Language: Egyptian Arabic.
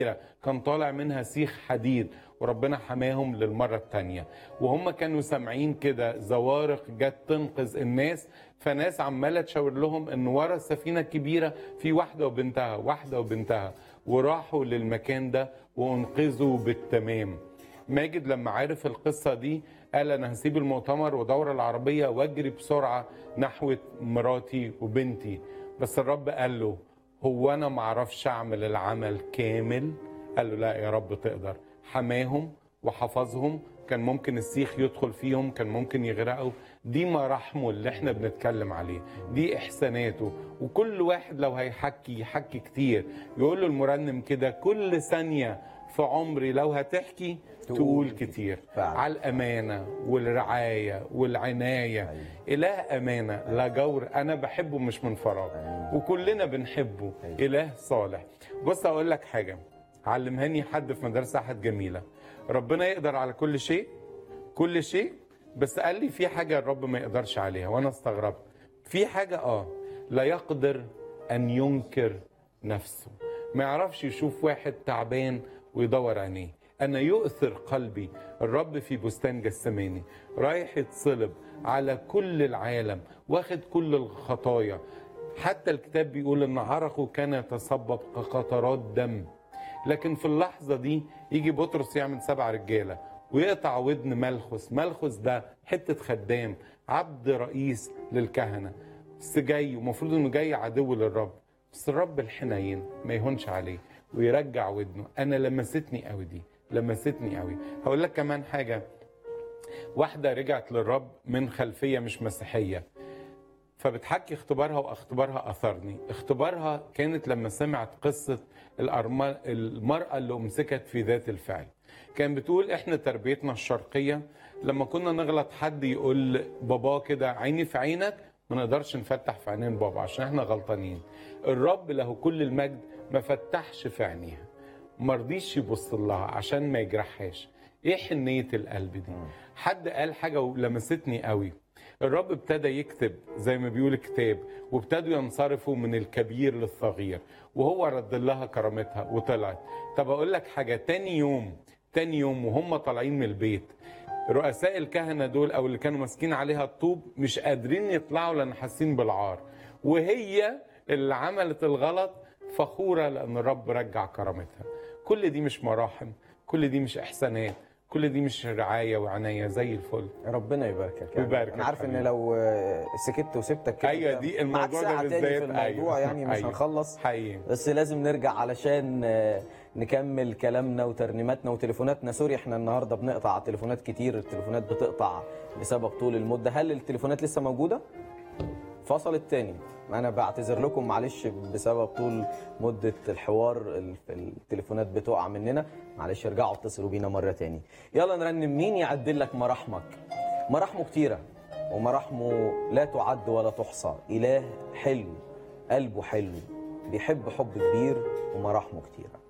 كان طالع منها سيخ حديد وربنا حماهم للمرة التانية وهم كانوا سامعين كده زوارق جت تنقذ الناس فناس عمالة تشاور لهم ان ورا السفينة الكبيرة في واحدة وبنتها واحدة وبنتها وراحوا للمكان ده وانقذوا بالتمام ماجد لما عرف القصة دي قال أنا هسيب المؤتمر وادور العربية واجري بسرعة نحو مراتي وبنتي بس الرب قال له هو أنا معرفش أعمل العمل كامل قال له لا يا رب تقدر حماهم وحفظهم كان ممكن السيخ يدخل فيهم كان ممكن يغرقوا دي مراحمه اللي احنا بنتكلم عليه دي احساناته وكل واحد لو هيحكي يحكي كتير يقول له المرنم كده كل ثانيه في عمري لو هتحكي تقول تقول كتير. كتير فعلا. على الامانه والرعايه والعنايه أيوة. اله امانه لا جور انا بحبه مش من فراغ أيوة. وكلنا بنحبه أيوة. اله صالح بص اقول لك حاجه علمهاني حد في مدرسه احد جميله ربنا يقدر على كل شيء كل شيء بس قال لي في حاجه الرب ما يقدرش عليها وانا استغربت في حاجه اه لا يقدر ان ينكر نفسه ما يعرفش يشوف واحد تعبان ويدور عينيه انا يؤثر قلبي الرب في بستان جسماني رايح يتصلب على كل العالم واخد كل الخطايا حتى الكتاب بيقول ان عرقه كان يتصبب كقطرات دم لكن في اللحظة دي يجي بطرس يعمل سبع رجالة ويقطع ودن ملخس ملخس ده حتة خدام عبد رئيس للكهنة بس جاي ومفروض انه جاي عدو للرب بس الرب الحنين ما يهونش عليه ويرجع ودنه انا لمستني قوي دي لمستني قوي هقول لك كمان حاجة واحدة رجعت للرب من خلفية مش مسيحية فبتحكي اختبارها واختبارها اثرني اختبارها كانت لما سمعت قصه الأرمل المراه اللي امسكت في ذات الفعل كان بتقول احنا تربيتنا الشرقيه لما كنا نغلط حد يقول باباه كده عيني في عينك ما نقدرش نفتح في عينين بابا عشان احنا غلطانين الرب له كل المجد ما فتحش في عينيها ما رضيش يبص لها عشان ما يجرحهاش ايه حنيه القلب دي حد قال حاجه ولمستني قوي الرب ابتدى يكتب زي ما بيقول الكتاب وابتدوا ينصرفوا من الكبير للصغير وهو رد لها كرامتها وطلعت طب اقول لك حاجه تاني يوم تاني يوم وهم طالعين من البيت رؤساء الكهنه دول او اللي كانوا ماسكين عليها الطوب مش قادرين يطلعوا لان حاسين بالعار وهي اللي عملت الغلط فخوره لان الرب رجع كرامتها كل دي مش مراحم كل دي مش احسانات كل دي مش رعايه وعنايه زي الفل ربنا يباركك يعني يباركك انا عارف ان حبيبي. لو آه، سكت وسبتك كده ايوه أنت دي معاك الموضوع ده ساعة تاني بالذات في الموضوع أيوة. يعني مش أيوة. هنخلص حقيقي بس لازم نرجع علشان آه، نكمل كلامنا وترنيماتنا وتليفوناتنا سوري احنا النهارده بنقطع تليفونات كتير التليفونات بتقطع بسبب طول المده هل التليفونات لسه موجوده فصلت تاني انا بعتذر لكم معلش بسبب طول مده الحوار ال- التليفونات بتقع مننا معلش ارجعوا اتصلوا بينا مره تاني يلا نرنم مين يعدل لك مراحمك مراحمه كتيره ومراحمه لا تعد ولا تحصى اله حلو قلبه حلو بيحب حب كبير ومراحمه كتيره